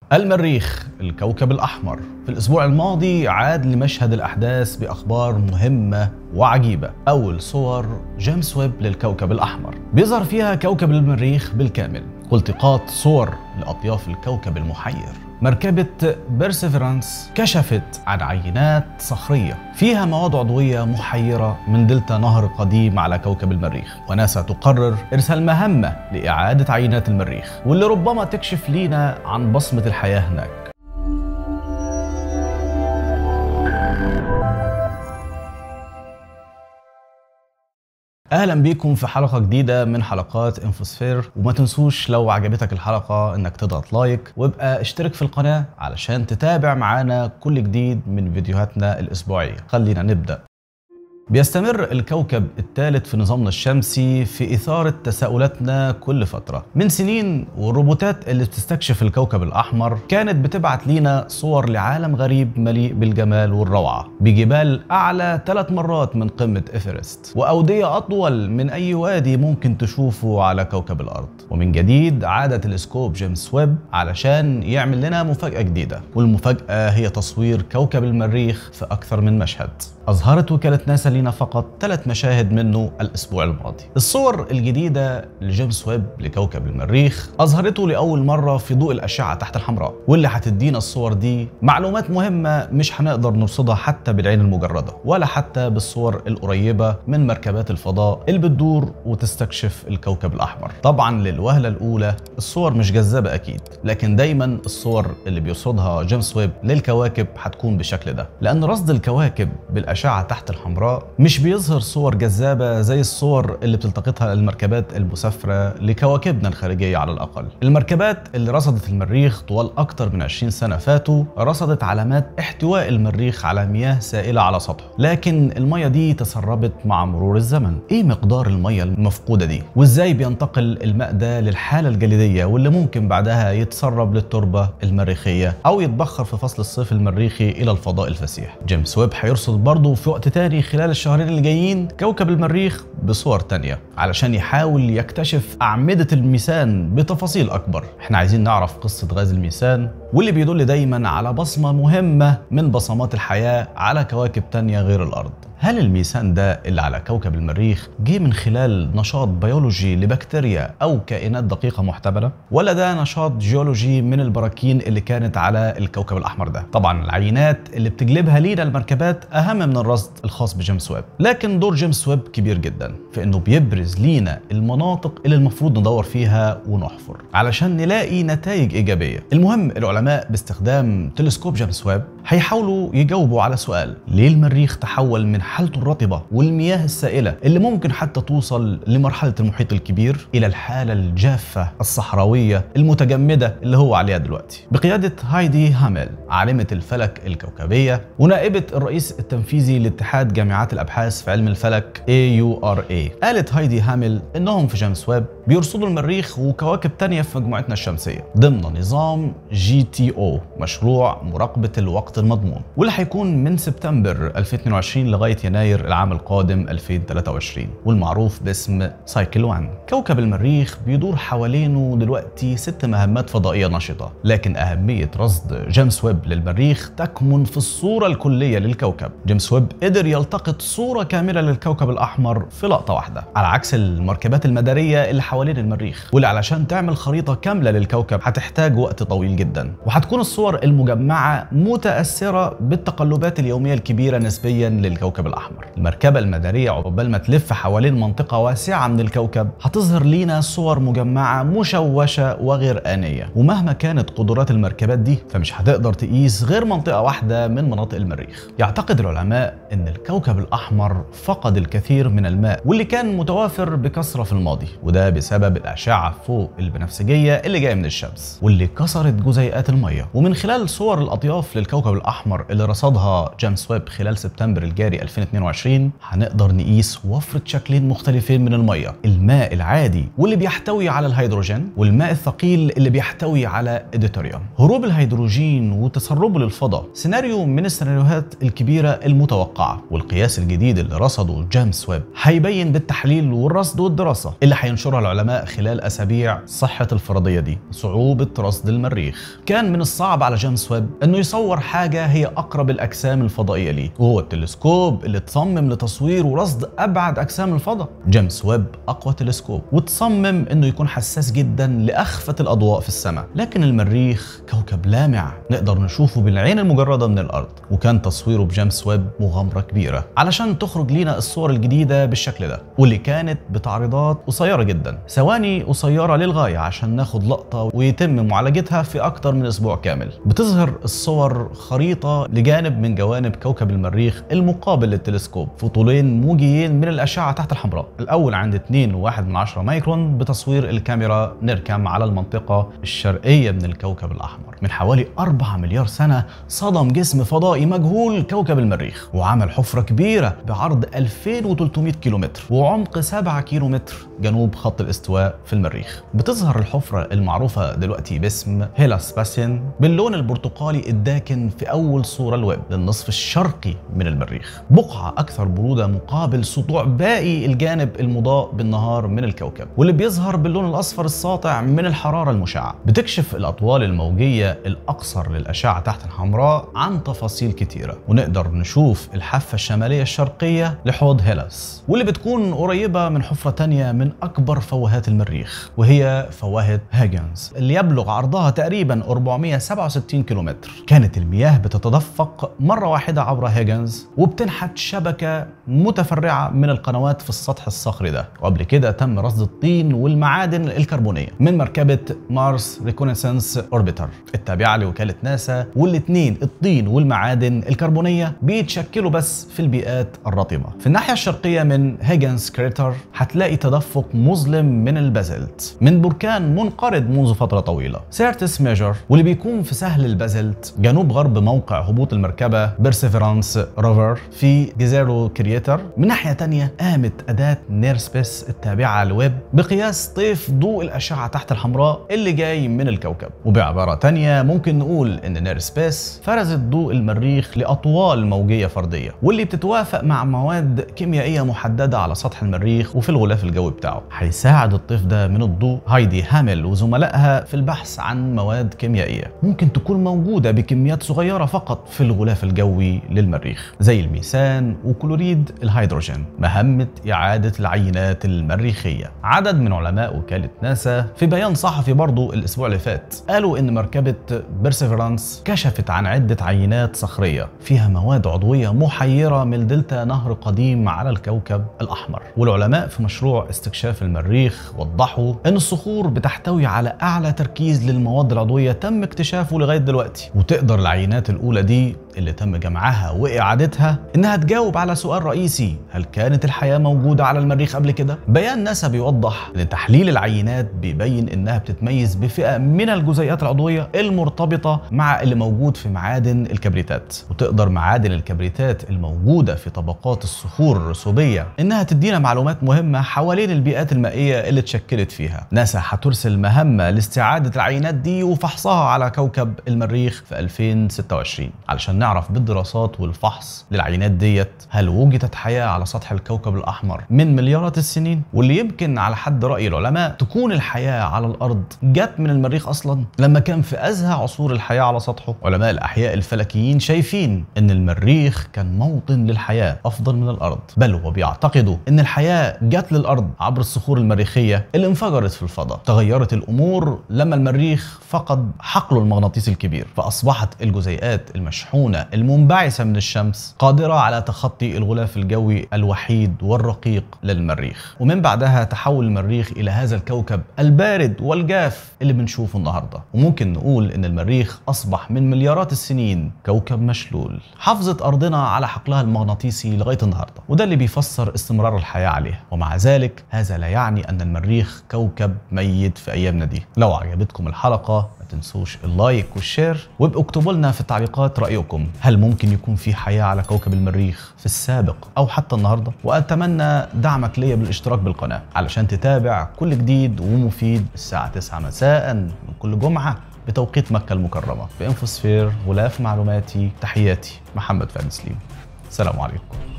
المريخ الكوكب الأحمر في الأسبوع الماضي عاد لمشهد الأحداث بأخبار مهمة وعجيبة أول صور جيمس ويب للكوكب الأحمر بيظهر فيها كوكب المريخ بالكامل والتقاط صور لأطياف الكوكب المحير مركبة بيرسيفرانس كشفت عن عينات صخرية فيها مواد عضوية محيرة من دلتا نهر قديم على كوكب المريخ وناسا تقرر إرسال مهمة لإعادة عينات المريخ واللي ربما تكشف لينا عن بصمة الحياة هناك اهلا بيكم في حلقه جديده من حلقات انفوسفير وما تنسوش لو عجبتك الحلقه انك تضغط لايك وابقى اشترك في القناه علشان تتابع معانا كل جديد من فيديوهاتنا الاسبوعيه خلينا نبدا بيستمر الكوكب الثالث في نظامنا الشمسي في إثارة تساؤلاتنا كل فترة من سنين والروبوتات اللي بتستكشف الكوكب الأحمر كانت بتبعت لينا صور لعالم غريب مليء بالجمال والروعة بجبال أعلى ثلاث مرات من قمة إيفرست وأودية أطول من أي وادي ممكن تشوفه على كوكب الأرض ومن جديد عاد تلسكوب جيمس ويب علشان يعمل لنا مفاجأة جديدة والمفاجأة هي تصوير كوكب المريخ في أكثر من مشهد أظهرت وكالة ناسا لينا فقط ثلاث مشاهد منه الأسبوع الماضي الصور الجديدة لجيمس ويب لكوكب المريخ أظهرته لأول مرة في ضوء الأشعة تحت الحمراء واللي هتدينا الصور دي معلومات مهمة مش هنقدر نرصدها حتى بالعين المجردة ولا حتى بالصور القريبة من مركبات الفضاء اللي بتدور وتستكشف الكوكب الأحمر طبعا للوهلة الأولى الصور مش جذابة أكيد لكن دايما الصور اللي بيرصدها جيمس ويب للكواكب هتكون بالشكل ده لأن رصد الكواكب بالأشعة تحت الحمراء مش بيظهر صور جذابة زي الصور اللي بتلتقطها المركبات المسافرة لكواكبنا الخارجية على الأقل المركبات اللي رصدت المريخ طوال أكتر من 20 سنة فاتوا رصدت علامات احتواء المريخ على مياه سائلة على سطحه لكن المياه دي تسربت مع مرور الزمن إيه مقدار المياه المفقودة دي وإزاي بينتقل الماء ده للحالة الجليدية واللي ممكن بعدها يتسرب للتربة المريخية أو يتبخر في فصل الصيف المريخي إلى الفضاء الفسيح جيمس ويب هيرصد برضه في وقت تاني خلال الشهرين اللي جايين كوكب المريخ بصور تانية علشان يحاول يكتشف أعمدة الميثان بتفاصيل أكبر احنا عايزين نعرف قصة غاز الميثان واللي بيدل دايما على بصمة مهمة من بصمات الحياة على كواكب تانية غير الأرض هل الميثان ده اللي على كوكب المريخ جه من خلال نشاط بيولوجي لبكتيريا او كائنات دقيقه محتمله ولا ده نشاط جيولوجي من البراكين اللي كانت على الكوكب الاحمر ده طبعا العينات اللي بتجلبها لينا المركبات اهم من الرصد الخاص بجيمس ويب لكن دور جيمس ويب كبير جدا في انه بيبرز لينا المناطق اللي المفروض ندور فيها ونحفر علشان نلاقي نتائج ايجابيه المهم العلماء باستخدام تلسكوب جيمس ويب هيحاولوا يجاوبوا على سؤال ليه المريخ تحول من حالته الرطبة والمياه السائلة اللي ممكن حتى توصل لمرحلة المحيط الكبير إلى الحالة الجافة الصحراوية المتجمدة اللي هو عليها دلوقتي بقيادة هايدي هامل عالمة الفلك الكوكبية ونائبة الرئيس التنفيذي لاتحاد جامعات الأبحاث في علم الفلك AURA قالت هايدي هامل إنهم في جيمس ويب بيرصدوا المريخ وكواكب تانية في مجموعتنا الشمسية ضمن نظام جي تي او مشروع مراقبة الوقت المضمون واللي هيكون من سبتمبر 2022 لغاية يناير العام القادم 2023 والمعروف باسم سايكل 1 كوكب المريخ بيدور حوالينه دلوقتي ست مهمات فضائية نشطة لكن أهمية رصد جيمس ويب للمريخ تكمن في الصورة الكلية للكوكب جيمس ويب قدر يلتقط صورة كاملة للكوكب الأحمر في لقطة واحدة على عكس المركبات المدارية اللي حوالين المريخ واللي علشان تعمل خريطة كاملة للكوكب هتحتاج وقت طويل جدا وهتكون الصور المجمعة متأثرة بالتقلبات اليومية الكبيرة نسبيا للكوكب الأحمر المركبة المدارية عقبال ما تلف حوالين منطقة واسعة من الكوكب هتظهر لينا صور مجمعة مشوشة وغير آنية ومهما كانت قدرات المركبات دي فمش هتقدر تقيس غير منطقة واحدة من مناطق المريخ يعتقد العلماء ان الكوكب الأحمر فقد الكثير من الماء واللي كان متوافر بكثرة في الماضي وده بسبب الأشعة فوق البنفسجية اللي جاية من الشمس واللي كسرت جزيئات المية ومن خلال صور الأطياف للكوكب الأحمر اللي رصدها جيمس ويب خلال سبتمبر الجاري 2022 هنقدر نقيس وفرة شكلين مختلفين من المية الماء العادي واللي بيحتوي على الهيدروجين والماء الثقيل اللي بيحتوي على الديوتريوم هروب الهيدروجين وتسربه للفضاء سيناريو من السيناريوهات الكبيرة المتوقعة والقياس الجديد اللي رصده جيمس ويب هيبين بالتحليل والرصد والدراسة اللي هينشرها العلماء خلال أسابيع صحة الفرضية دي صعوبة رصد المريخ كان من الصعب على جيمس ويب انه يصور حاجة هي اقرب الاجسام الفضائية ليه وهو التلسكوب اللي تصمم لتصوير ورصد ابعد اجسام الفضاء جيمس ويب اقوى تلسكوب وتصمم انه يكون حساس جدا لاخفة الاضواء في السماء لكن المريخ كوكب لامع نقدر نشوفه بالعين المجردة من الارض وكان تصويره بجيمس ويب مغامرة كبيرة علشان تخرج لينا الصور الجديدة بالشكل ده واللي كانت بتعريضات قصيرة جدا ثواني قصيرة للغاية عشان ناخد لقطة ويتم معالجتها في اكتر من اسبوع كامل بتظهر الصور خريطة لجانب من جوانب كوكب المريخ المقابل للتلسكوب في طولين موجيين من الأشعة تحت الحمراء الأول عند 2.1 من 10 مايكرون بتصوير الكاميرا نيركام على المنطقة الشرقية من الكوكب الأحمر من حوالي 4 مليار سنة صدم جسم فضائي مجهول كوكب المريخ وعمل حفرة كبيرة بعرض 2300 كيلومتر وعمق 7 كيلومتر جنوب خط الاستواء في المريخ بتظهر الحفرة المعروفة دلوقتي باسم هيلا سباسين باللون البرتقالي الداكن في أول صورة الويب للنصف الشرقي من المريخ بقعة أكثر برودة مقابل سطوع باقي الجانب المضاء بالنهار من الكوكب واللي بيظهر باللون الأصفر الساطع من الحرارة المشعة بتكشف الأطوال الموجية الأقصر للأشعة تحت الحمراء عن تفاصيل كتيرة ونقدر نشوف الحافة الشمالية الشرقية لحوض هيلاس واللي بتكون قريبة من حفرة تانية من أكبر فوهات المريخ وهي فوهة هاجنز اللي يبلغ عرضها تقريبا 467 كيلومتر كانت المياه بتتدفق مرة واحدة عبر هيجنز وبتنحت شبكة متفرعة من القنوات في السطح الصخري ده وقبل كده تم رصد الطين والمعادن الكربونية من مركبة مارس ريكونيسنس اوربيتر التابعة لوكالة ناسا والاتنين الطين والمعادن الكربونية بيتشكلوا بس في البيئات الرطبة في الناحية الشرقية من هيجنز كريتر هتلاقي تدفق مظلم من البازلت من بركان منقرض منذ فترة طويلة سيرتس ميجر واللي بيكون في سهل البازلت جنوب غرب موقع هبوط المركبة بيرسيفرانس روفر في جزيرو كرييتر من ناحية تانية قامت أداة نيرسبيس التابعة لويب بقياس طيف ضوء الأشعة تحت الحمراء اللي جاي من الكوكب وبعبارة تانية ممكن نقول إن نيرسبيس فرزت ضوء المريخ لأطوال موجية فردية واللي بتتوافق مع مواد كيميائية محددة على سطح المريخ وفي الغلاف الجوي بتاعه هيساعد الطيف ده من الضوء هايدي هامل وزملائها في البحث عن مواد كيميائية ممكن تكون موجودة بكميات صغيرة فقط في الغلاف الجوي للمريخ زي الميثان وكلوريد الهيدروجين مهمة إعادة العينات المريخية عدد من علماء وكالة ناسا في بيان صحفي برضو الأسبوع اللي فات قالوا إن مركبة بيرسيفرانس كشفت عن عدة عينات صخرية فيها مواد عضوية محيرة من دلتا نهر قديم على الكوكب الأحمر والعلماء في مشروع استكشاف المريخ وضحوا إن الصخور بتحتوي على أعلى تركيز للمواد العضوية تم اكتشافه لغاية دلوقتي وتقدر العينات الأولى دي اللي تم جمعها وإعادتها إنها تجاوب على سؤال رئيسي هل كانت الحياة موجودة على المريخ قبل كده؟ بيان ناسا بيوضح إن تحليل العينات بيبين إنها بتتميز بفئة من الجزيئات العضوية المرتبطة مع اللي موجود في معادن الكبريتات وتقدر معادن الكبريتات الموجودة في طبقات الصخور الرسوبية إنها تدينا معلومات مهمة حوالين البيئات المائية اللي اتشكلت فيها ناسا هترسل مهمة لاستعادة العينات دي وفحصها على كوكب المريخ في 2026 علشان نعرف بالدراسات والفحص للعينات ديت هل وجدت حياة على سطح الكوكب الأحمر من مليارات السنين واللي يمكن على حد رأي العلماء تكون الحياة على الأرض جت من المريخ أصلا لما كان في أزهى عصور الحياة على سطحه علماء الأحياء الفلكيين شايفين إن المريخ كان موطن للحياة أفضل من الأرض بل وبيعتقدوا إن الحياة جت للأرض عبر الصخور المريخية اللي انفجرت في الفضاء تغيرت الأمور لما المريخ فقد حقله المغناطيسي الكبير فأصبحت الجزيئات المشحونة المنبعثة من الشمس قادرة على تخطي الغلاف الجوي الوحيد والرقيق للمريخ ومن بعدها تحول المريخ إلى هذا الكوكب البارد والجاف اللي بنشوفه النهاردة وممكن نقول إن المريخ أصبح من مليارات السنين كوكب مشلول حافظت أرضنا على حقلها المغناطيسي لغاية النهاردة وده اللي بيفسر استمرار الحياة عليه ومع ذلك هذا لا يعني أن المريخ كوكب ميت في أيامنا دي لو عجبتكم الحلقة ما ما تنسوش اللايك والشير وابقوا اكتبوا لنا في التعليقات رايكم هل ممكن يكون في حياه على كوكب المريخ في السابق او حتى النهارده واتمنى دعمك ليا بالاشتراك بالقناه علشان تتابع كل جديد ومفيد الساعه 9 مساء من كل جمعه بتوقيت مكه المكرمه في انفوسفير غلاف معلوماتي تحياتي محمد فهد سليم السلام عليكم